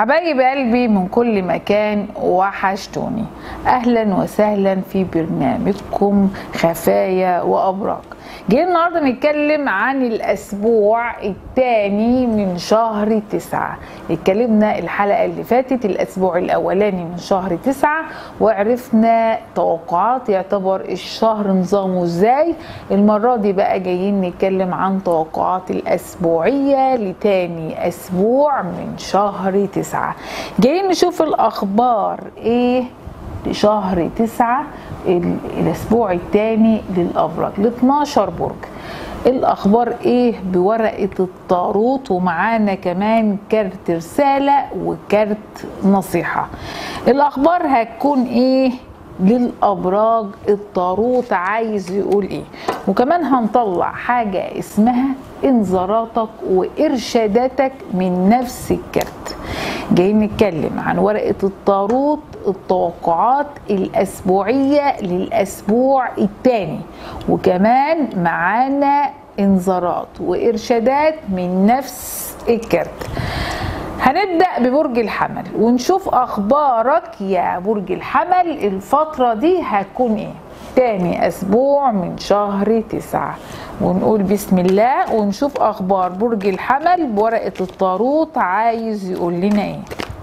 حبايب قلبي من كل مكان وحشتوني اهلا وسهلا في برنامجكم خفايا وابراج جاي النهارده نتكلم عن الاسبوع الثاني من شهر تسعة اتكلمنا الحلقة اللي فاتت الاسبوع الاولاني من شهر تسعة وعرفنا توقعات يعتبر الشهر نظامه ازاي المرة دي بقى جايين نتكلم عن توقعات الاسبوعية لتاني اسبوع من شهر تسعة جايين نشوف الاخبار ايه لشهر تسعة الاسبوع الثاني للابراج ل 12 برج الاخبار ايه بورقه الطاروت ومعانا كمان كارت رساله وكارت نصيحه الاخبار هتكون ايه للابراج الطاروت عايز يقول ايه وكمان هنطلع حاجه اسمها انذاراتك وارشاداتك من نفس الكارت جايين نتكلم عن ورقه الطاروت التوقعات الأسبوعية للأسبوع الثاني وكمان معانا انذارات وإرشادات من نفس الكارت هنبدأ ببرج الحمل ونشوف أخبارك يا برج الحمل الفترة دي هتكون إيه تاني أسبوع من شهر تسعة ونقول بسم الله ونشوف أخبار برج الحمل بورقة الطاروت عايز يقول لنا إيه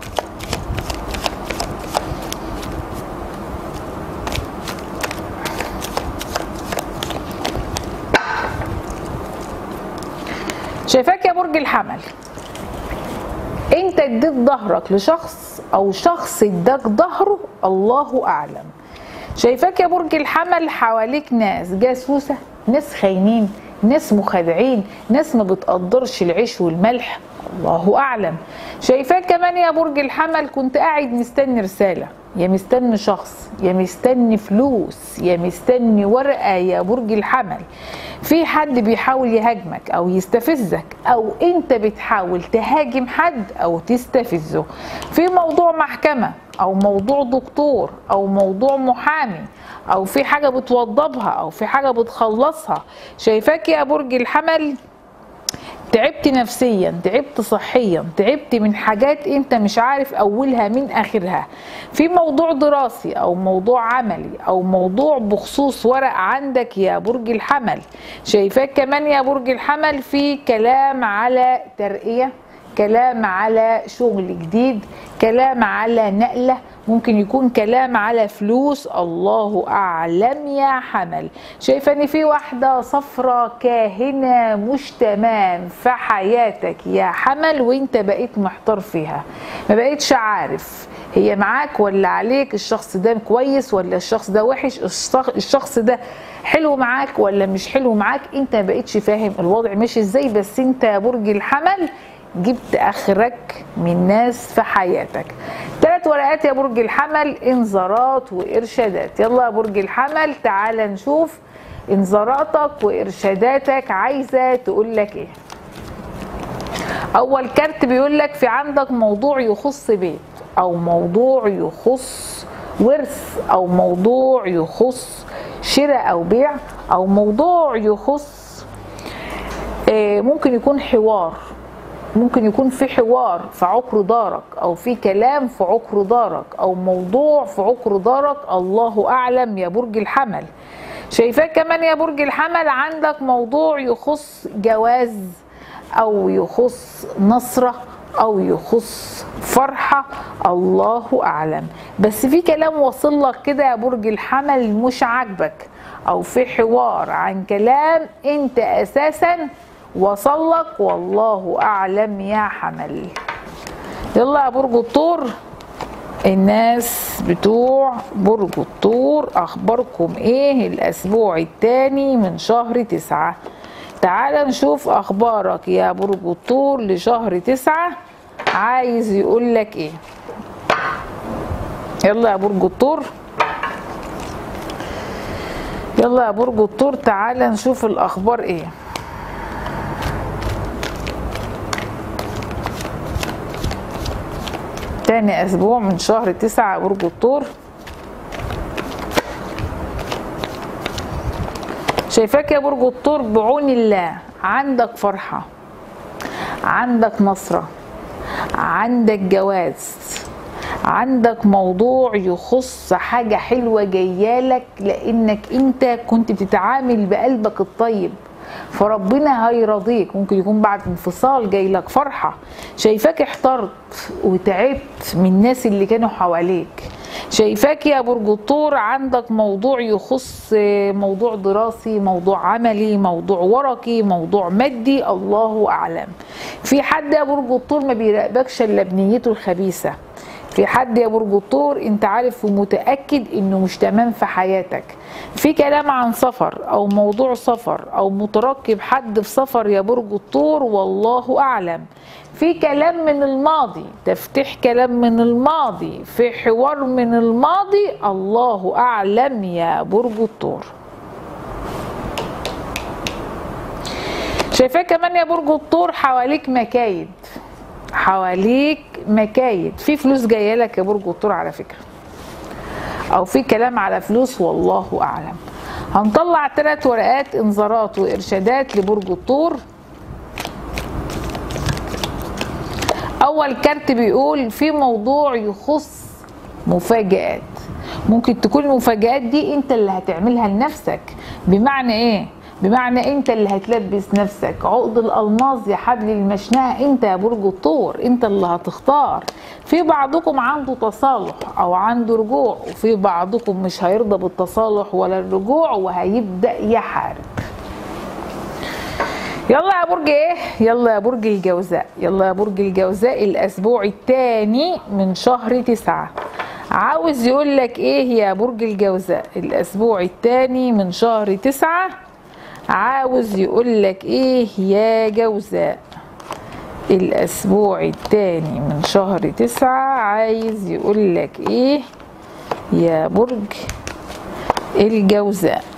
شايفاك يا برج الحمل انت اديت ظهرك لشخص او شخص اداك ظهره الله اعلم شايفاك يا برج الحمل حواليك ناس جاسوسه ناس خاينين ناس مخادعين ناس ما بتقدرش العيش والملح الله اعلم شايفاك كمان يا برج الحمل كنت قاعد مستني رساله يا مستني شخص يا مستني فلوس يا مستني ورقه يا برج الحمل في حد بيحاول يهاجمك او يستفزك او انت بتحاول تهاجم حد او تستفزه في موضوع محكمه او موضوع دكتور او موضوع محامي او في حاجه بتوضبها او في حاجه بتخلصها شايفاك يا برج الحمل تعبت نفسيا تعبت صحيا تعبت من حاجات انت مش عارف اولها من اخرها في موضوع دراسي او موضوع عملي او موضوع بخصوص ورق عندك يا برج الحمل شايفاك كمان يا برج الحمل في كلام على ترقية كلام على شغل جديد كلام على نقله ممكن يكون كلام على فلوس الله اعلم يا حمل شايفه ان في واحده صفرة كاهنه مش تمام في حياتك يا حمل وانت بقيت محتار فيها ما بقيتش عارف هي معاك ولا عليك الشخص ده كويس ولا الشخص ده وحش الشخص ده حلو معاك ولا مش حلو معاك انت ما بقيتش فاهم الوضع ماشي ازاي بس انت يا برج الحمل جبت اخرك من ناس في حياتك ثلاث ورقات يا برج الحمل انذارات وارشادات يلا يا برج الحمل تعال نشوف انذاراتك وارشاداتك عايزه تقول لك ايه اول كارت بيقول لك في عندك موضوع يخص بيت او موضوع يخص ورث او موضوع يخص شراء او بيع او موضوع يخص ممكن يكون حوار ممكن يكون في حوار في عقر دارك او في كلام في عقر دارك او موضوع في عقر دارك الله اعلم يا برج الحمل شايفاك كمان يا برج الحمل عندك موضوع يخص جواز او يخص نصره او يخص فرحه الله اعلم بس في كلام وصل لك كده يا برج الحمل مش عاجبك او في حوار عن كلام انت اساسا وصلك والله اعلم يا حمل يلا يا برج الثور الناس بتوع برج الثور اخباركم ايه الاسبوع الثاني من شهر تسعة تعال نشوف اخبارك يا برج الثور لشهر تسعة عايز يقول لك ايه يلا يا برج الثور يلا يا برج الثور تعال نشوف الاخبار ايه تاني اسبوع من شهر تسعة برج الثور شايفاك يا برج الثور بعون الله عندك فرحة عندك نصرة عندك جواز عندك موضوع يخص حاجة حلوة جايالك لانك انت كنت بتتعامل بقلبك الطيب فربنا هيرضيك ممكن يكون بعد انفصال جاي لك فرحة شايفاك احترت وتعبت من الناس اللي كانوا حواليك شايفاك يا برج الثور عندك موضوع يخص موضوع دراسي موضوع عملي موضوع ورقي موضوع مادي الله اعلم في حد يا برج الثور ما بيراقبكش الا بنيته الخبيثه في حد يا برج الثور انت عارف ومتاكد انه مش تمام في حياتك في كلام عن سفر او موضوع سفر او مترقب حد في سفر يا برج الثور والله اعلم في كلام من الماضي تفتح كلام من الماضي في حوار من الماضي الله اعلم يا برج الثور شايفاه كمان يا برج الثور حواليك مكايد حواليك مكايد في فلوس جايه لك يا برج الثور على فكره او في كلام على فلوس والله اعلم هنطلع ثلاث ورقات انذارات وارشادات لبرج الثور اول كارت بيقول في موضوع يخص مفاجآت ممكن تكون المفاجآت دي انت اللي هتعملها لنفسك بمعنى ايه بمعنى انت اللي هتلبس نفسك عقد الالماظ يا حبل المشنقه انت يا برج الثور انت اللي هتختار في بعضكم عنده تصالح او عنده رجوع وفي بعضكم مش هيرضى بالتصالح ولا الرجوع وهيبدا يحارب يلا يا برج ايه يلا يا برج الجوزاء يلا يا برج الجوزاء الاسبوع الثاني من شهر تسعة عاوز يقول لك ايه يا برج الجوزاء الاسبوع الثاني من شهر تسعة عاوز يقول لك ايه يا جوزاء الاسبوع الثاني من شهر تسعة عايز يقول لك ايه يا برج الجوزاء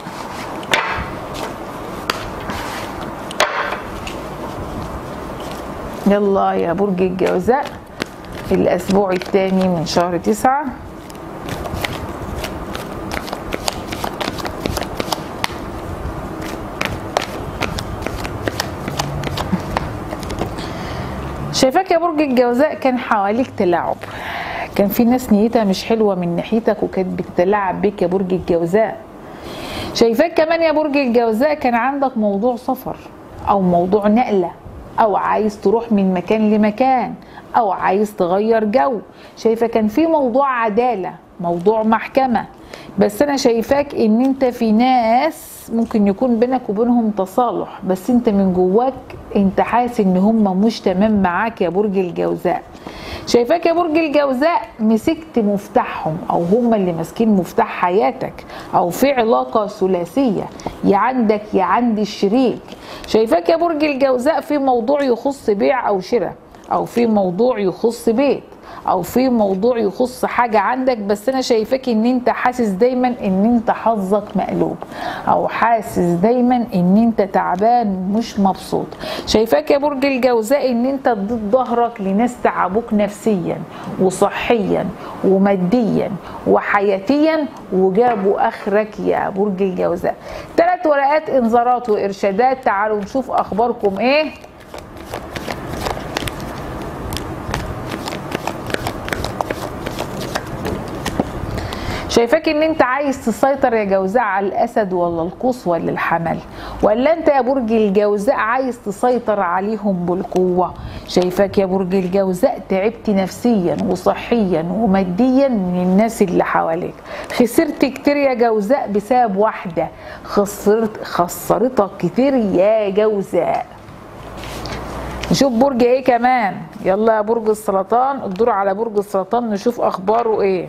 يلا يا برج الجوزاء الأسبوع الثاني من شهر تسعة شايفاك يا برج الجوزاء كان حواليك تلاعب كان في ناس نيتها مش حلوة من ناحيتك وكانت بتتلاعب بيك يا برج الجوزاء شايفاك كمان يا برج الجوزاء كان عندك موضوع سفر أو موضوع نقلة او عايز تروح من مكان لمكان او عايز تغير جو شايفه كان في موضوع عداله موضوع محكمه بس انا شايفاك ان انت في ناس ممكن يكون بينك وبينهم تصالح بس انت من جواك انت حاسس ان هم مش تمام معاك يا برج الجوزاء شايفاك يا برج الجوزاء مسكت مفتاحهم او هم اللي ماسكين مفتاح حياتك او في علاقه ثلاثيه يا عندك يا عند الشريك شايفاك يا برج الجوزاء في موضوع يخص بيع او شراء او في موضوع يخص بيت او في موضوع يخص حاجه عندك بس انا شايفاك ان انت حاسس دايما ان انت حظك مقلوب او حاسس دايما ان انت تعبان مش مبسوط شايفاك يا برج الجوزاء ان انت اديت ظهرك لناس تعبوك نفسيا وصحيا وماديا وحياتيا وجابوا اخرك يا برج الجوزاء ثلاث ورقات انذارات وارشادات تعالوا نشوف اخباركم ايه شايفاك ان انت عايز تسيطر يا جوزاء على الاسد ولا القوس ولا الحمل ولا انت يا برج الجوزاء عايز تسيطر عليهم بالقوه شايفاك يا برج الجوزاء تعبت نفسيا وصحيا وماديا من الناس اللي حواليك خسرت كتير يا جوزاء بسبب واحده خسرت خسرتك كتير يا جوزاء نشوف برج ايه كمان يلا يا برج السرطان الدور على برج السرطان نشوف اخباره ايه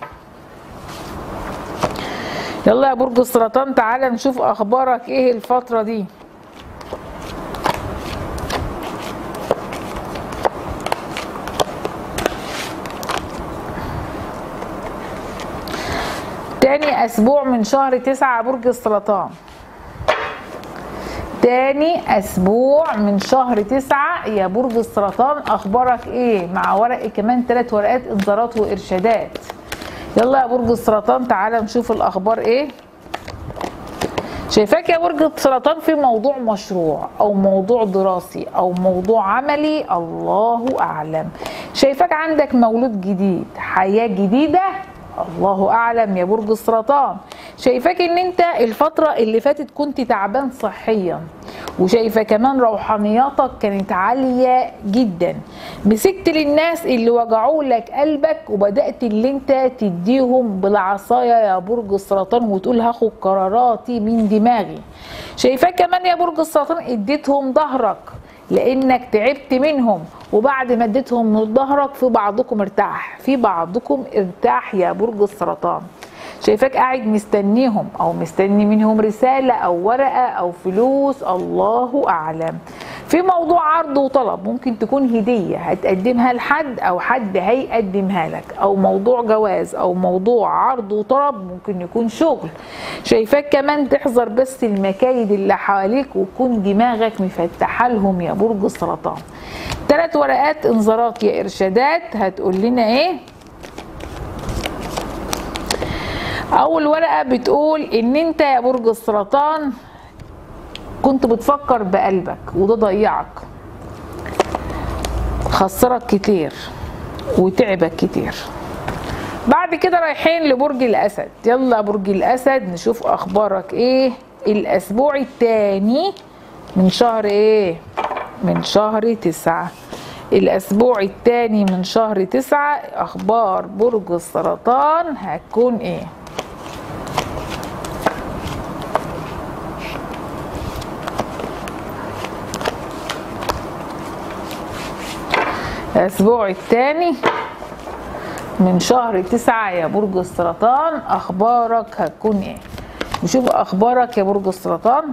يلا يا برج السرطان تعالى نشوف اخبارك ايه الفتره دي تاني اسبوع من شهر تسعة برج السرطان تاني اسبوع من شهر تسعة يا برج السرطان اخبارك ايه مع ورق كمان ثلاث ورقات انذارات وارشادات يلا يا برج السرطان تعالى نشوف الاخبار ايه شايفاك يا برج السرطان في موضوع مشروع او موضوع دراسي او موضوع عملي الله اعلم شايفاك عندك مولود جديد حياه جديده الله اعلم يا برج السرطان شايفاك ان انت الفتره اللي فاتت كنت تعبان صحيا وشايفه كمان روحانياتك كانت عاليه جدا مسكت للناس اللي وجعوا لك قلبك وبدات اللي انت تديهم بالعصايه يا برج السرطان وتقول هاخد قراراتي من دماغي شايفاك كمان يا برج السرطان اديتهم ظهرك لانك تعبت منهم وبعد ما اديتهم من ظهرك في بعضكم ارتاح في بعضكم ارتاح يا برج السرطان شايفاك قاعد مستنيهم او مستني منهم رساله او ورقه او فلوس الله اعلم في موضوع عرض وطلب ممكن تكون هديه هتقدمها لحد او حد هيقدمها لك او موضوع جواز او موضوع عرض وطلب ممكن يكون شغل شايفاك كمان تحذر بس المكايد اللي حواليك وتكون دماغك مفتحه لهم يا برج السرطان ثلاث ورقات انذارات يا ارشادات هتقول لنا ايه اول ورقه بتقول ان انت يا برج السرطان كنت بتفكر بقلبك وده ضيعك خسرك كتير وتعبك كتير بعد كده رايحين لبرج الاسد يلا برج الاسد نشوف اخبارك ايه الاسبوع الثاني من شهر ايه من شهر تسعة الاسبوع الثاني من شهر تسعة اخبار برج السرطان هتكون ايه الأسبوع الثاني من شهر تسعة يا برج السرطان أخبارك هتكون إيه؟ نشوف أخبارك يا برج السرطان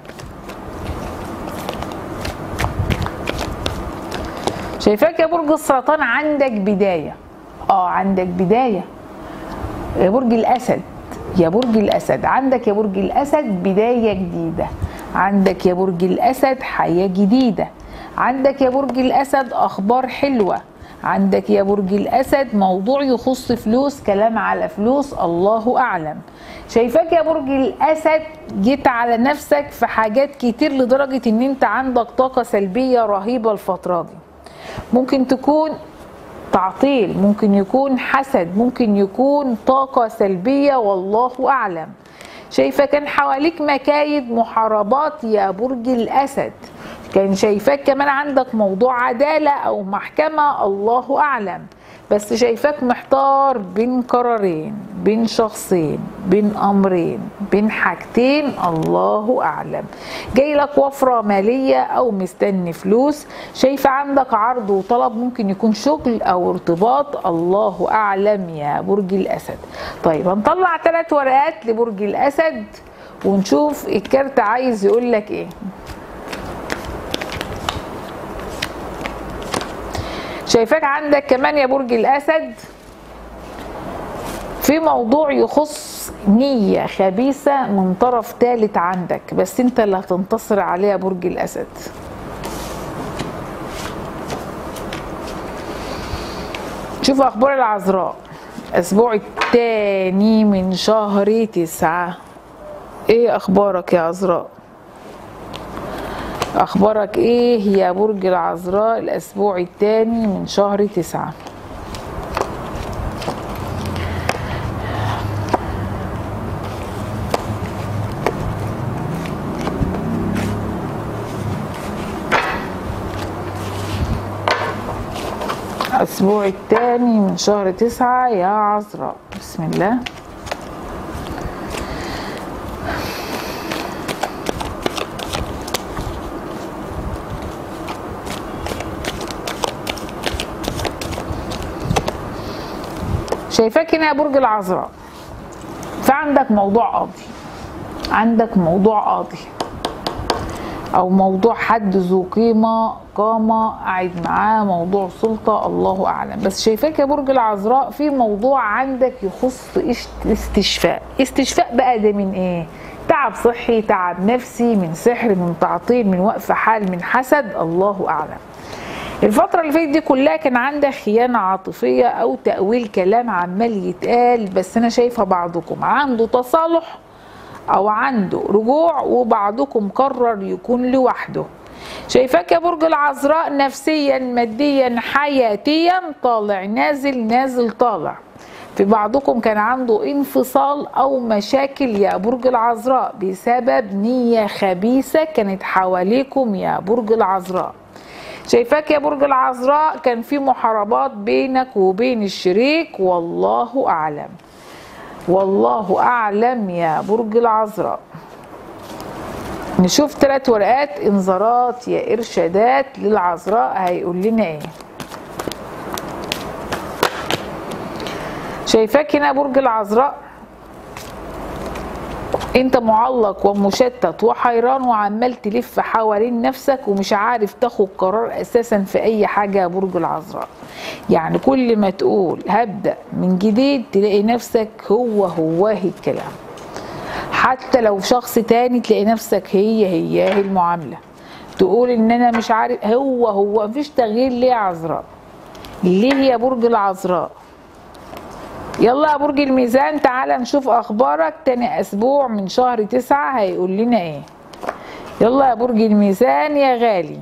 شايفاك يا برج السرطان عندك بداية اه عندك بداية يا برج الأسد يا برج الأسد عندك يا برج الأسد بداية جديدة عندك يا برج الأسد حياة جديدة عندك يا برج الأسد أخبار حلوة عندك يا برج الأسد موضوع يخص فلوس كلام على فلوس الله أعلم شايفاك يا برج الأسد جيت على نفسك في حاجات كتير لدرجة ان انت عندك طاقة سلبية رهيبة الفترة دي ممكن تكون تعطيل ممكن يكون حسد ممكن يكون طاقة سلبية والله أعلم شايفة كان حواليك مكايد محاربات يا برج الأسد كان شايفاك كمان عندك موضوع عدالة أو محكمة الله أعلم بس شايفاك محتار بين قرارين بين شخصين بين أمرين بين حاجتين الله أعلم جاي لك وفرة مالية أو مستني فلوس شايفة عندك عرض وطلب ممكن يكون شغل أو ارتباط الله أعلم يا برج الأسد طيب هنطلع ثلاث ورقات لبرج الأسد ونشوف الكارت عايز يقول لك ايه شايفاك عندك كمان يا برج الاسد في موضوع يخص نية خبيثة من طرف ثالث عندك بس انت اللي هتنتصر عليه يا برج الاسد شوف اخبار العذراء الاسبوع الثاني من شهر تسعة ايه اخبارك يا عذراء اخبارك ايه يا برج العذراء الاسبوع الثاني من شهر تسعة الاسبوع الثاني من شهر تسعة يا عذراء بسم الله شايفاك هنا يا برج العذراء فعندك موضوع قاضي عندك موضوع قاضي او موضوع حد ذو قيمه قامه قاعد معاه موضوع سلطه الله اعلم بس شايفاك يا برج العذراء في موضوع عندك يخص استشفاء استشفاء بقى ده من ايه تعب صحي تعب نفسي من سحر من تعطيل من وقف حال من حسد الله اعلم الفترة اللي فاتت دي كلها كان عندك خيانة عاطفية أو تأويل كلام عمال يتقال بس أنا شايفة بعضكم عنده تصالح او عنده رجوع وبعضكم قرر يكون لوحده شايفاك يا برج العذراء نفسيا ماديا حياتيا طالع نازل نازل طالع في بعضكم كان عنده انفصال او مشاكل يا برج العذراء بسبب نية خبيثة كانت حواليكم يا برج العذراء شايفاك يا برج العذراء كان في محاربات بينك وبين الشريك والله اعلم والله اعلم يا برج العذراء نشوف ثلاث ورقات انذارات يا ارشادات للعذراء هيقول لنا ايه شايفاك هنا برج العذراء انت معلق ومشتت وحيران وعمال تلف حوالين نفسك ومش عارف تاخد قرار اساسا في اي حاجه يا برج العذراء يعني كل ما تقول هبدا من جديد تلاقي نفسك هو هواه الكلام حتى لو شخص تاني تلاقي نفسك هي هياه المعامله تقول ان انا مش عارف هو هو مفيش تغيير ليه يا عذراء ليه يا برج العذراء يلا يا برج الميزان تعالى نشوف اخبارك تاني اسبوع من شهر تسعة هيقول لنا ايه يلا يا برج الميزان يا غالي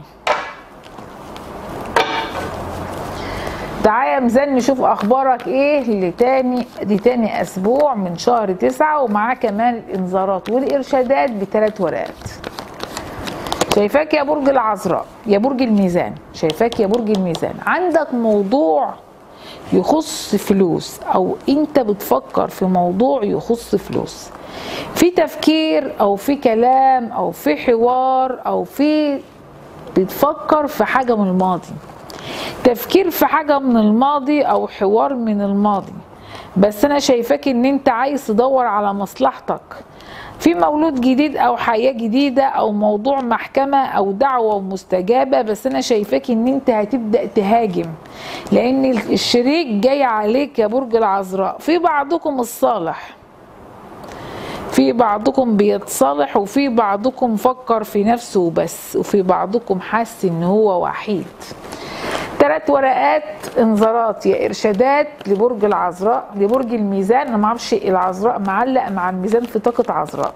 تعالى يا ميزان نشوف اخبارك ايه لتاني دي تاني اسبوع من شهر تسعة ومعاه كمان الانذارات والارشادات بثلاث ورقات شايفاك يا برج العذراء يا برج الميزان شايفاك يا برج الميزان عندك موضوع يخص فلوس او انت بتفكر في موضوع يخص فلوس في تفكير او في كلام او في حوار او في بتفكر في حاجه من الماضي تفكير في حاجه من الماضي او حوار من الماضي بس انا شايفاك ان انت عايز تدور على مصلحتك في مولود جديد او حياه جديده او موضوع محكمه او دعوه مستجابه بس انا شايفاك ان انت هتبدا تهاجم لان الشريك جاي عليك يا برج العذراء في بعضكم الصالح في بعضكم بيتصالح وفي بعضكم فكر في نفسه بس وفي بعضكم حاسس ان هو وحيد ثلاث ورقات انذارات يا ارشادات لبرج العذراء لبرج الميزان انا ما اعرفش العذراء معلق مع الميزان في طاقه عذراء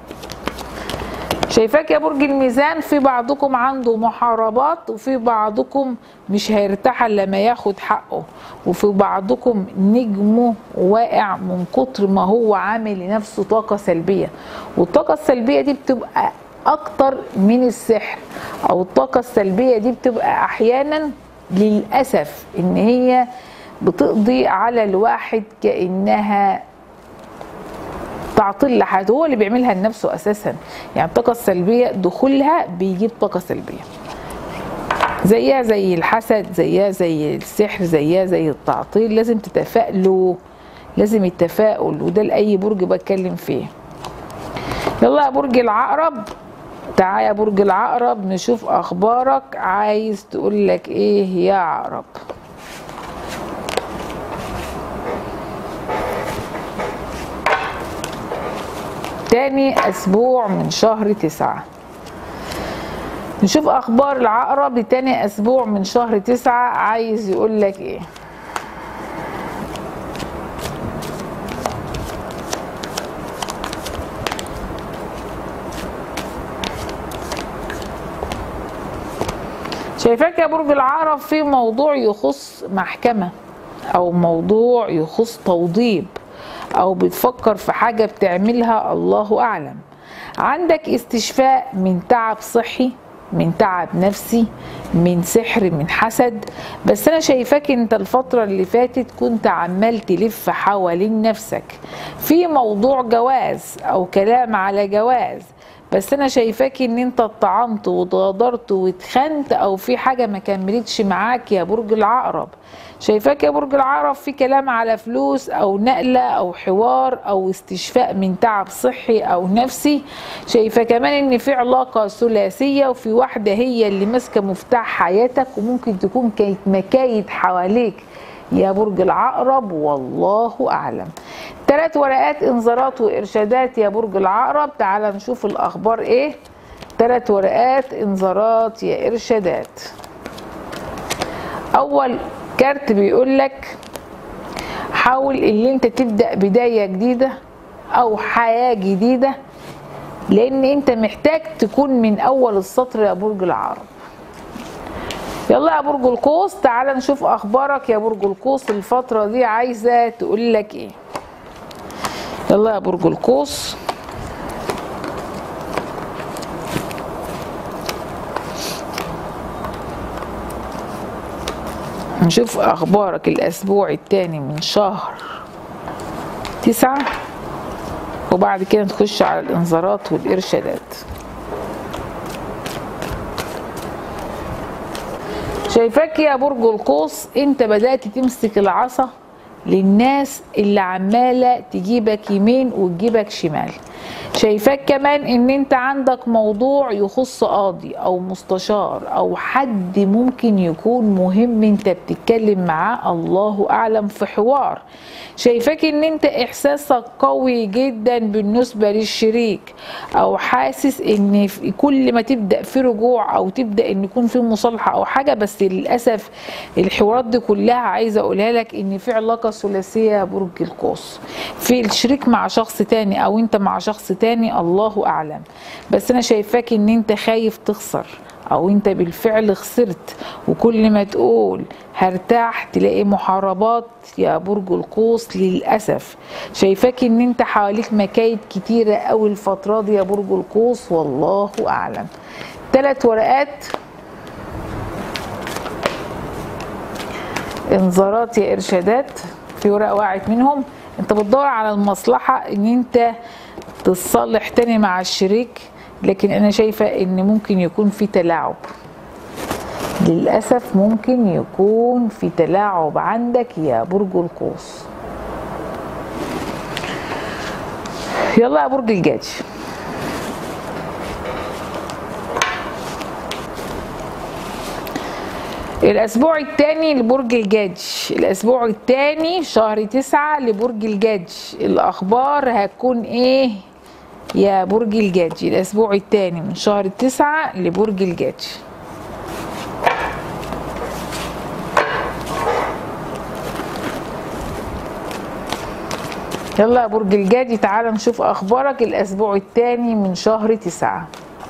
شايفاك يا برج الميزان في بعضكم عنده محاربات وفي بعضكم مش هيرتاح الا لما ياخد حقه وفي بعضكم نجمه واقع من كتر ما هو عامل لنفسه طاقه سلبيه والطاقه السلبيه دي بتبقى اكتر من السحر او الطاقه السلبيه دي بتبقى احيانا للاسف ان هي بتقضي على الواحد كانها تعطيل لحياته هو اللي بيعملها لنفسه اساسا يعني الطاقه السلبيه دخولها بيجيب طاقه سلبيه زيها زي الحسد زيها زي السحر زيها زي التعطيل لازم تتفائلوا لازم التفاؤل وده لاي برج بتكلم فيه يلا يا برج العقرب تعالى يا برج العقرب نشوف اخبارك عايز تقول لك ايه يا عقرب تاني اسبوع من شهر تسعة نشوف اخبار العقرب لتاني اسبوع من شهر تسعة عايز يقول لك ايه شايفاك يا برج العقرب في موضوع يخص محكمة او موضوع يخص توضيب او بتفكر في حاجة بتعملها الله اعلم عندك استشفاء من تعب صحي من تعب نفسي من سحر من حسد بس انا شايفاك انت الفترة اللي فاتت كنت عمال تلف حوالين نفسك في موضوع جواز او كلام على جواز بس انا شايفاك ان انت اتطعنت واتغدرت واتخنت او في حاجه ما كملتش معاك يا برج العقرب شايفاك يا برج العقرب في كلام على فلوس او نقله او حوار او استشفاء من تعب صحي او نفسي شايفه كمان ان في علاقه ثلاثيه وفي واحده هي اللي ماسكه مفتاح حياتك وممكن تكون كانت مكايد حواليك يا برج العقرب والله اعلم ثلاث ورقات انذارات وارشادات يا برج العقرب تعال نشوف الاخبار ايه ثلاث ورقات انذارات يا ارشادات اول كارت بيقول لك حاول اللي انت تبدا بدايه جديده او حياه جديده لان انت محتاج تكون من اول السطر يا برج العرب يلا يا برج القوس تعالى نشوف اخبارك يا برج القوس الفتره دي عايزه تقول لك ايه يلا يا برج القوس نشوف اخبارك الاسبوع الثاني من شهر تسعة وبعد كده نخش على الانذارات والارشادات شايفاك يا برج القوس انت بدأت تمسك العصا للناس اللي عمالة تجيبك يمين وتجيبك شمال شايفاك كمان ان انت عندك موضوع يخص قاضي او مستشار او حد ممكن يكون مهم انت بتتكلم معاه الله اعلم في حوار شايفاك ان انت احساسك قوي جدا بالنسبة للشريك او حاسس ان في- كل ما تبدأ في رجوع او تبدأ ان يكون في مصالحة او حاجة بس للأسف الحوارات دي كلها عايزة اقولها لك ان في علاقة ثلاثية يا برج القوس في الشريك مع شخص تاني او انت مع شخص تاني الله اعلم بس انا شايفاك ان انت خايف تخسر او انت بالفعل خسرت وكل ما تقول هرتاح تلاقي محاربات يا برج القوس للاسف شايفاك ان انت حواليك مكايد كتيره قوي الفتره دي يا برج القوس والله اعلم ثلاث ورقات انذارات يا ارشادات في ورقه وقعت منهم انت بتدور على المصلحه ان انت تتصالح تاني مع الشريك لكن انا شايفه ان ممكن يكون في تلاعب للاسف ممكن يكون في تلاعب عندك يا برج القوس يلا يا برج الجدي الاسبوع الثاني لبرج الجدي الاسبوع الثاني شهر تسعة لبرج الجدي الاخبار هتكون ايه يا برج الجدي الاسبوع الثاني من شهر تسعة لبرج الجدي يلا يا برج الجدي تعالى نشوف اخبارك الاسبوع الثاني من شهر تسعة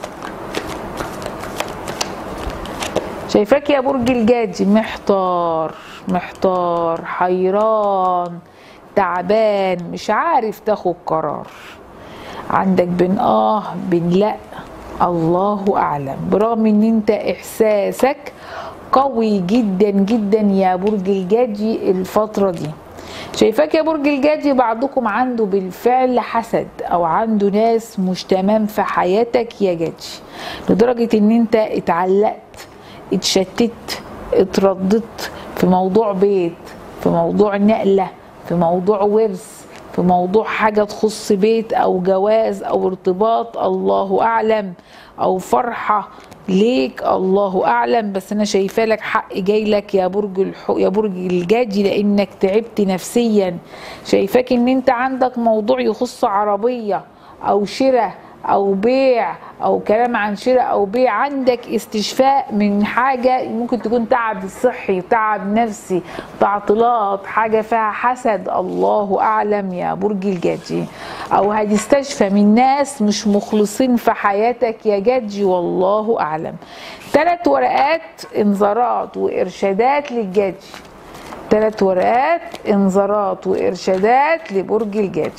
شايفاك يا برج الجدي محتار محتار حيران تعبان مش عارف تاخد قرار عندك بين اه بين لا الله اعلم برغم ان انت احساسك قوي جدا جدا يا برج الجدي الفتره دي شايفاك يا برج الجدي بعضكم عنده بالفعل حسد او عنده ناس مش تمام في حياتك يا جدي لدرجه ان انت اتعلقت اتشتت اترددت في موضوع بيت في موضوع نقله في موضوع ورث في موضوع حاجة تخص بيت أو جواز أو ارتباط الله أعلم أو فرحة ليك الله أعلم بس أنا شايفة لك حق جاي لك يا برج الحو يا برج الجدي لأنك تعبت نفسيا شايفاك إن أنت عندك موضوع يخص عربية أو شراء او بيع او كلام عن شراء او بيع عندك استشفاء من حاجه ممكن تكون تعب صحي تعب نفسي تعطيلات حاجه فيها حسد الله اعلم يا برج الجدي او هتستشفى من ناس مش مخلصين في حياتك يا جدي والله اعلم ثلاث ورقات انذارات وارشادات للجدي ثلاث ورقات انذارات وارشادات لبرج الجدي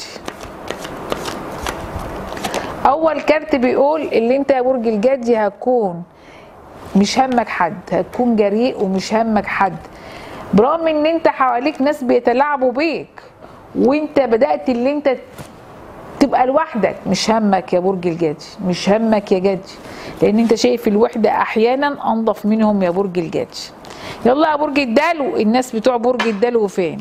اول كارت بيقول اللي انت يا برج الجدي هتكون مش همك حد هتكون جريء ومش همك حد برغم ان انت حواليك ناس بيتلاعبوا بيك وانت بدات اللي انت تبقى لوحدك مش همك يا برج الجدي مش همك يا جدي لان انت شايف الوحده احيانا انظف منهم يا برج الجدي يلا يا برج الدلو الناس بتوع برج الدلو فين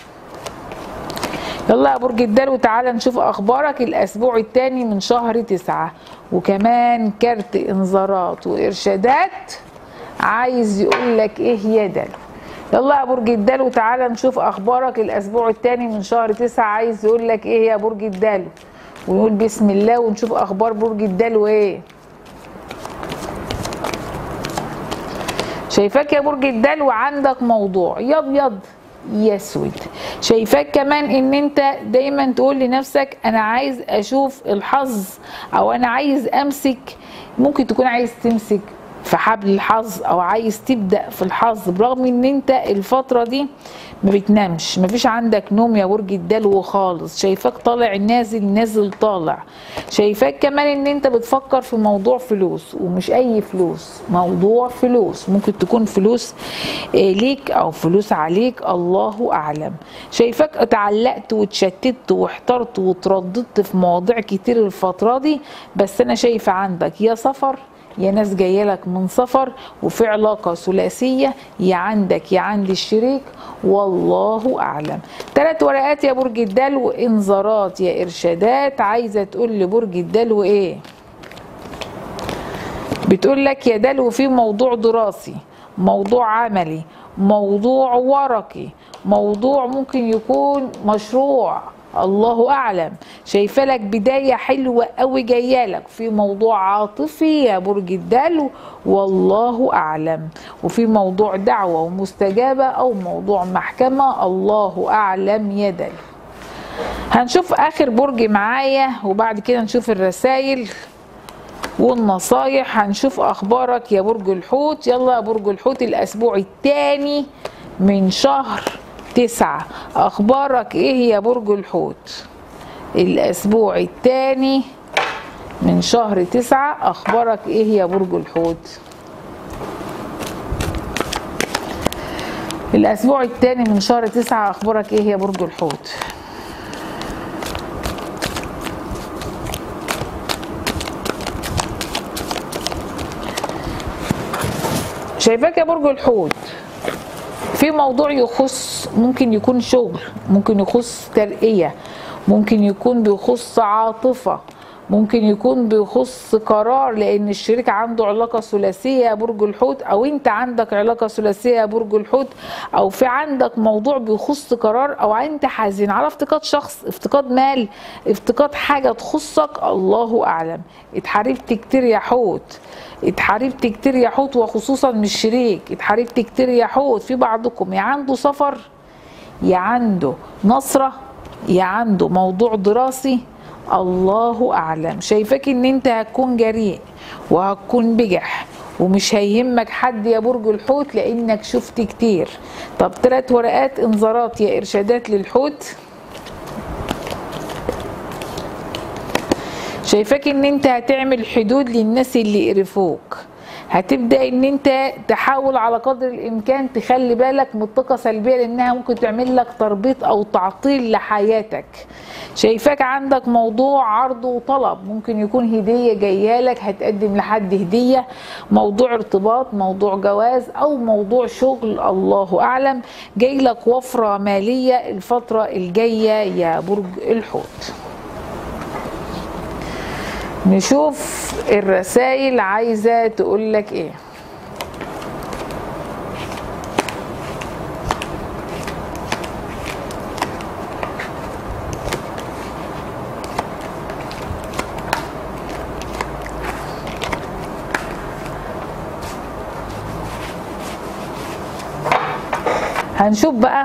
يلا يا برج الدلو تعالى نشوف اخبارك الاسبوع الثاني من شهر تسعة وكمان كارت انذارات وارشادات عايز يقول لك ايه يا دلو يلا يا برج الدلو تعالى نشوف اخبارك الاسبوع الثاني من شهر تسعة عايز يقول لك ايه يا برج الدلو ونقول بسم الله ونشوف اخبار برج الدلو ايه شايفاك يا برج الدلو عندك موضوع يا ابيض يسود شايفاك كمان ان انت دايما تقول لنفسك انا عايز اشوف الحظ او انا عايز امسك ممكن تكون عايز تمسك في حبل الحظ او عايز تبدا في الحظ برغم ان انت الفتره دي ما بتنامش مفيش عندك نوم يا برج الدلو خالص شايفاك طالع نازل نازل طالع شايفاك كمان ان انت بتفكر في موضوع فلوس ومش اي فلوس موضوع فلوس ممكن تكون فلوس ليك او فلوس عليك الله اعلم شايفاك اتعلقت واتشتت واحترت وترددت في مواضيع كتير الفتره دي بس انا شايفه عندك يا سفر يا ناس جايه لك من سفر وفي علاقه ثلاثيه يا عندك يا عند الشريك والله اعلم ثلاث ورقات يا برج الدلو انذارات يا ارشادات عايزه تقول لبرج الدلو ايه بتقول لك يا دلو في موضوع دراسي موضوع عملي موضوع ورقي موضوع ممكن يكون مشروع الله اعلم شايفه لك بدايه حلوه قوي جايه لك في موضوع عاطفي يا برج الدلو والله اعلم وفي موضوع دعوه ومستجابه او موضوع محكمه الله اعلم يا دلو هنشوف اخر برج معايا وبعد كده نشوف الرسائل والنصايح هنشوف اخبارك يا برج الحوت يلا يا برج الحوت الاسبوع الثاني من شهر تسعة أخبارك إيه يا برج الحوت الأسبوع الثاني من شهر تسعة أخبارك إيه يا برج الحوت الأسبوع الثاني من شهر تسعة أخبارك إيه يا برج الحوت شايفاك يا برج الحوت في موضوع يخص ممكن يكون شغل ممكن يخص ترقية ممكن يكون بيخص عاطفة ممكن يكون بيخص قرار لان الشريك عنده علاقة ثلاثية يا برج الحوت او انت عندك علاقة ثلاثية يا برج الحوت او في عندك موضوع بيخص قرار او انت حزين على افتقاد شخص افتقاد مال افتقاد حاجة تخصك الله اعلم اتحاربت كتير يا حوت اتحاربت كتير يا حوت وخصوصا من الشريك اتحاربت كتير يا حوت في بعضكم يا عنده سفر يا عنده نصرة يا عنده موضوع دراسي الله اعلم شايفاك ان انت هتكون جريء وهتكون بجح ومش هيهمك حد يا برج الحوت لانك شفت كتير طب ثلاث ورقات انذارات يا ارشادات للحوت شايفاك ان انت هتعمل حدود للناس اللي قرفوك هتبدا ان انت تحاول على قدر الامكان تخلي بالك من الطاقه سلبيه لانها ممكن تعمل لك تربيط او تعطيل لحياتك شايفاك عندك موضوع عرض وطلب ممكن يكون هديه جايه لك هتقدم لحد هديه موضوع ارتباط موضوع جواز او موضوع شغل الله اعلم جاي لك وفره ماليه الفتره الجايه يا برج الحوت نشوف الرسائل عايزة تقول لك ايه هنشوف بقى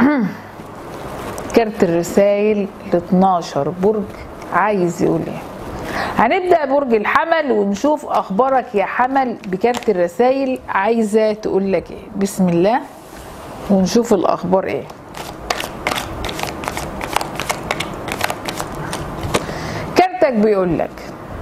كارت الرسائل ل 12 برج عايز يقول ايه هنبدا برج الحمل ونشوف اخبارك يا حمل بكارت الرسائل عايزه تقول لك ايه بسم الله ونشوف الاخبار ايه كارتك بيقول لك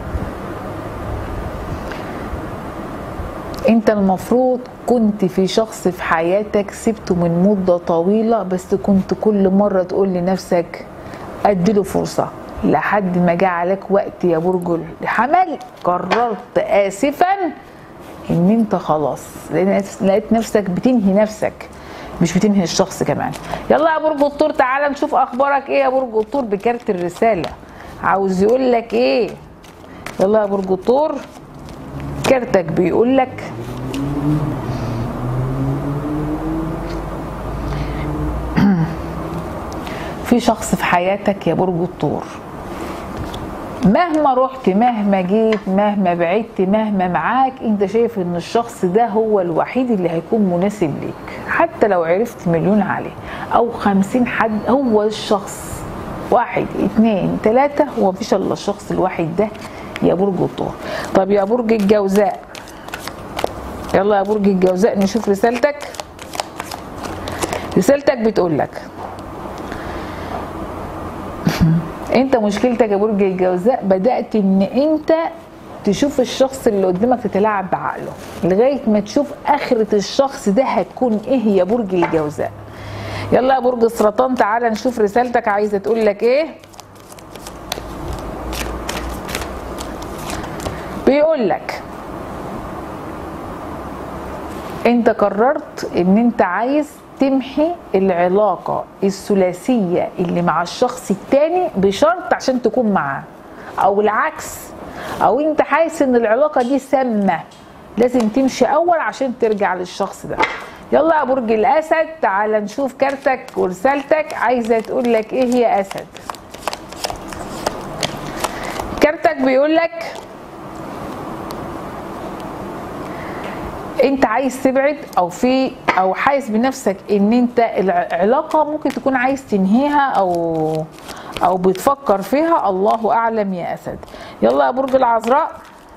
انت المفروض كنت في شخص في حياتك سبته من مدة طويلة بس كنت كل مرة تقول لنفسك اديله فرصة لحد ما جه عليك وقت يا برج الحمل قررت اسفا ان انت خلاص لقيت نفسك بتنهي نفسك مش بتنهي الشخص كمان يلا يا برج الطور تعالى نشوف اخبارك ايه يا برج الطور بكارت الرساله عاوز يقول لك ايه يلا يا برج الطور كارتك بيقول لك في شخص في حياتك يا برج الطور مهما رحت مهما جيت مهما بعدت مهما معاك انت شايف ان الشخص ده هو الوحيد اللي هيكون مناسب ليك حتى لو عرفت مليون عليه او خمسين حد هو الشخص واحد اتنين تلاتة هو مفيش الا الشخص الواحد ده يا برج الثور طب يا برج الجوزاء يلا يا برج الجوزاء نشوف رسالتك رسالتك بتقول لك انت مشكلتك يا برج الجوزاء بدات ان انت تشوف الشخص اللي قدامك تتلاعب بعقله لغايه ما تشوف اخره الشخص ده هتكون ايه يا برج الجوزاء يلا يا برج السرطان تعالى نشوف رسالتك عايزه تقول لك ايه بيقول لك انت قررت ان انت عايز تمحي العلاقة الثلاثية اللي مع الشخص التاني بشرط عشان تكون معاه او العكس او انت حاسس ان العلاقة دي سامة لازم تمشي اول عشان ترجع للشخص ده يلا يا برج الاسد تعال نشوف كارتك ورسالتك عايزة تقول لك ايه يا اسد كارتك بيقول لك انت عايز تبعد او في او حاسس بنفسك ان انت العلاقه ممكن تكون عايز تنهيها او او بتفكر فيها الله اعلم يا اسد يلا يا برج العذراء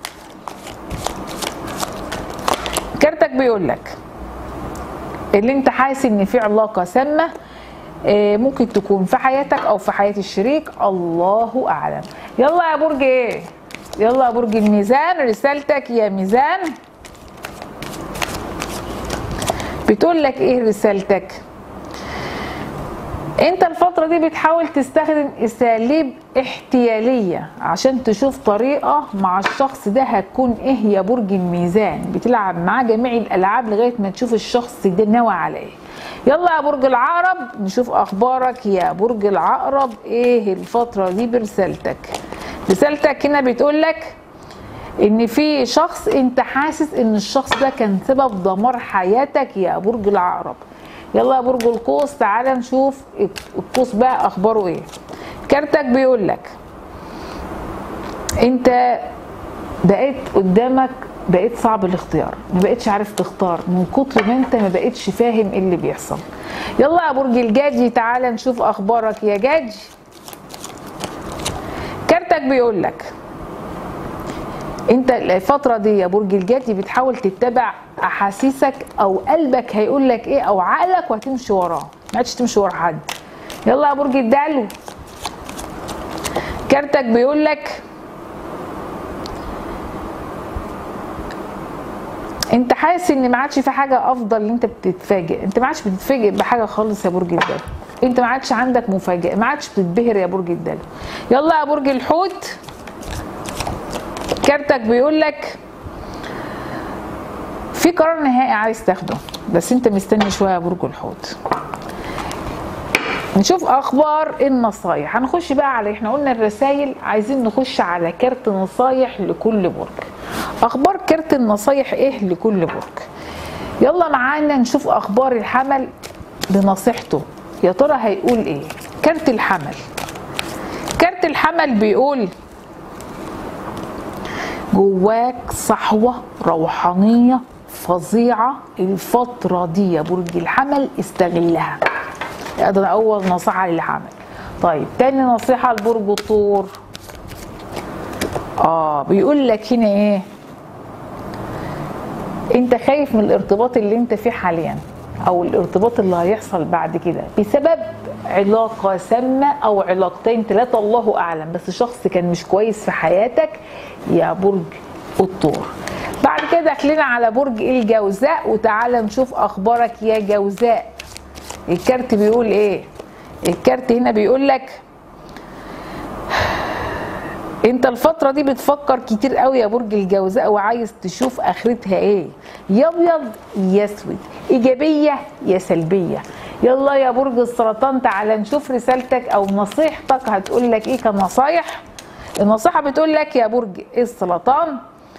كارتك بيقول لك اللي انت حاسس ان في علاقه سامه ممكن تكون في حياتك او في حياه الشريك الله اعلم يلا يا برج ايه يلا يا برج الميزان رسالتك يا ميزان بتقول لك ايه رسالتك انت الفترة دي بتحاول تستخدم اساليب احتيالية عشان تشوف طريقة مع الشخص ده هتكون ايه يا برج الميزان بتلعب معاه جميع الالعاب لغاية ما تشوف الشخص ده ناوي على ايه يلا يا برج العقرب نشوف اخبارك يا برج العقرب ايه الفترة دي برسالتك رسالتك هنا بتقول لك ان في شخص انت حاسس ان الشخص ده كان سبب دمار حياتك يا برج العقرب يلا يا برج القوس تعالى نشوف القوس بقى اخباره ايه كارتك بيقول لك انت بقيت قدامك بقيت صعب الاختيار ما بقيتش عارف تختار من كتر ما انت ما بقيتش فاهم ايه اللي بيحصل يلا يا برج الجدي تعالى نشوف اخبارك يا جدي كارتك بيقول لك انت الفتره دي يا برج الجدي بتحاول تتبع احاسيسك او قلبك هيقول لك ايه او عقلك وهتمشي وراه ما عادش تمشي ورا حد يلا يا برج الدلو كارتك بيقول لك انت حاسس ان ما عادش في حاجه افضل ان انت بتتفاجئ انت ما عادش بتتفاجئ بحاجه خالص يا برج الدلو انت ما عادش عندك مفاجاه ما عادش بتتبهر يا برج الدلو يلا يا برج الحوت كارتك بيقول لك في قرار نهائي عايز تاخده بس انت مستني شويه يا برج الحوت نشوف اخبار النصايح هنخش بقى على احنا قلنا الرسائل عايزين نخش على كارت نصايح لكل برج اخبار كارت النصايح ايه لكل برج يلا معانا نشوف اخبار الحمل بنصيحته يا ترى هيقول ايه كارت الحمل كارت الحمل بيقول جواك صحوة روحانية فظيعة الفترة دي يا برج الحمل استغلها ده أول نصيحة للحمل طيب تاني نصيحة لبرج الثور اه بيقول لك هنا ايه انت خايف من الارتباط اللي انت فيه حاليا او الارتباط اللي هيحصل بعد كده بسبب علاقه سامه او علاقتين ثلاثه الله اعلم بس شخص كان مش كويس في حياتك يا برج الثور بعد كده داخلين على برج الجوزاء وتعالى نشوف اخبارك يا جوزاء الكارت بيقول ايه الكارت هنا بيقول لك انت الفترة دي بتفكر كتير قوي يا برج الجوزاء وعايز تشوف اخرتها ايه يا ابيض يا اسود ايجابية يا سلبية يلا يا برج السرطان تعالى نشوف رسالتك او نصيحتك هتقول لك ايه كنصايح النصيحة بتقول لك يا برج السرطان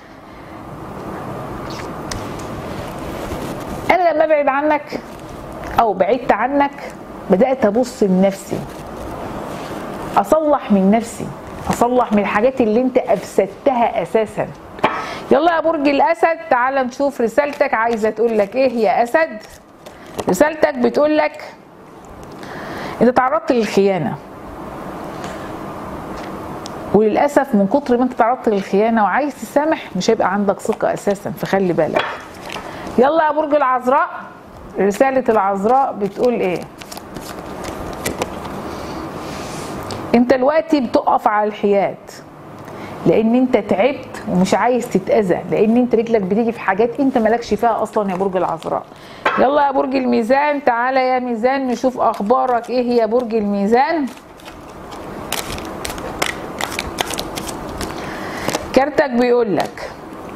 انا لما ابعد عنك او بعدت عنك بدأت ابص لنفسي اصلح من نفسي اصلح من الحاجات اللي انت افسدتها اساسا يلا يا برج الاسد تعال نشوف رسالتك عايزه تقول لك ايه يا اسد رسالتك بتقول لك انت تعرضت للخيانه وللاسف من كتر ما انت تعرضت للخيانه وعايز تسامح مش هيبقى عندك ثقه اساسا فخلي بالك يلا يا برج العذراء رساله العذراء بتقول ايه انت دلوقتي بتقف على الحياد لان انت تعبت ومش عايز تتاذى لان انت رجلك بتيجي في حاجات انت مالكش فيها اصلا يا برج العذراء يلا يا برج الميزان تعالى يا ميزان نشوف اخبارك ايه يا برج الميزان كارتك بيقول لك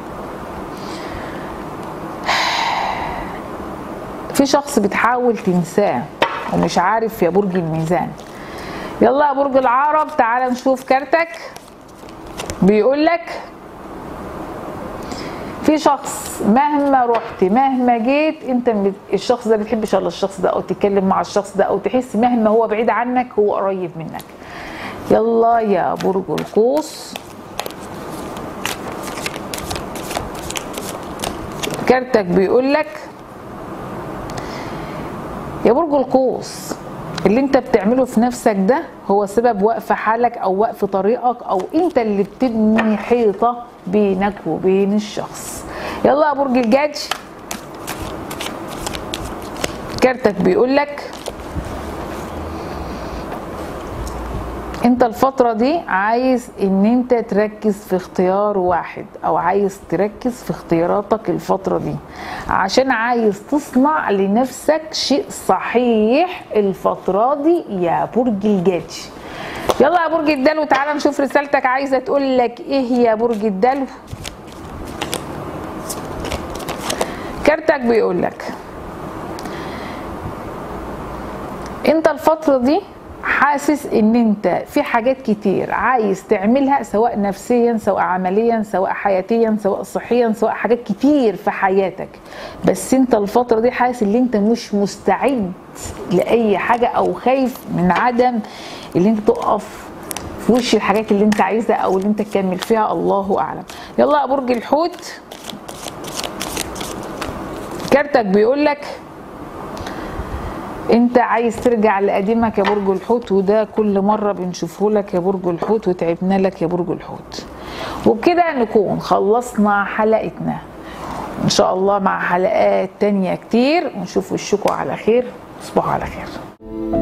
في شخص بتحاول تنساه ومش عارف يا برج الميزان يلا يا برج العقرب تعال نشوف كارتك بيقول لك في شخص مهما رحت مهما جيت انت بت- الشخص ده بتحبش الا الشخص ده او تتكلم مع الشخص ده او تحس مهما هو بعيد عنك هو قريب منك يلا يا برج القوس كارتك بيقول لك يا برج القوس اللي انت بتعمله في نفسك ده هو سبب وقف حالك او وقف طريقك او انت اللي بتبني حيطة بينك وبين الشخص يلا يا برج الجدي كارتك بيقول لك انت الفترة دي عايز ان انت تركز في اختيار واحد او عايز تركز في اختياراتك الفترة دي عشان عايز تصنع لنفسك شيء صحيح الفترة دي يا برج الجدي يلا يا برج الدلو تعالى نشوف رسالتك عايزة تقول لك ايه يا برج الدلو كارتك بيقول لك انت الفترة دي حاسس ان انت في حاجات كتير عايز تعملها سواء نفسيا سواء عمليا سواء حياتيا سواء صحيا سواء حاجات كتير في حياتك بس انت الفترة دي حاسس ان انت مش مستعد لأي حاجة او خايف من عدم اللي انت تقف في وش الحاجات اللي انت عايزها او اللي انت تكمل فيها الله اعلم يلا يا برج الحوت كارتك بيقول لك انت عايز ترجع لقديمك يا برج الحوت وده كل مرة بنشوفه لك يا برج الحوت وتعبنا لك يا برج الحوت وبكده نكون خلصنا حلقتنا ان شاء الله مع حلقات تانية كتير ونشوف وشكم على خير تصبحوا على خير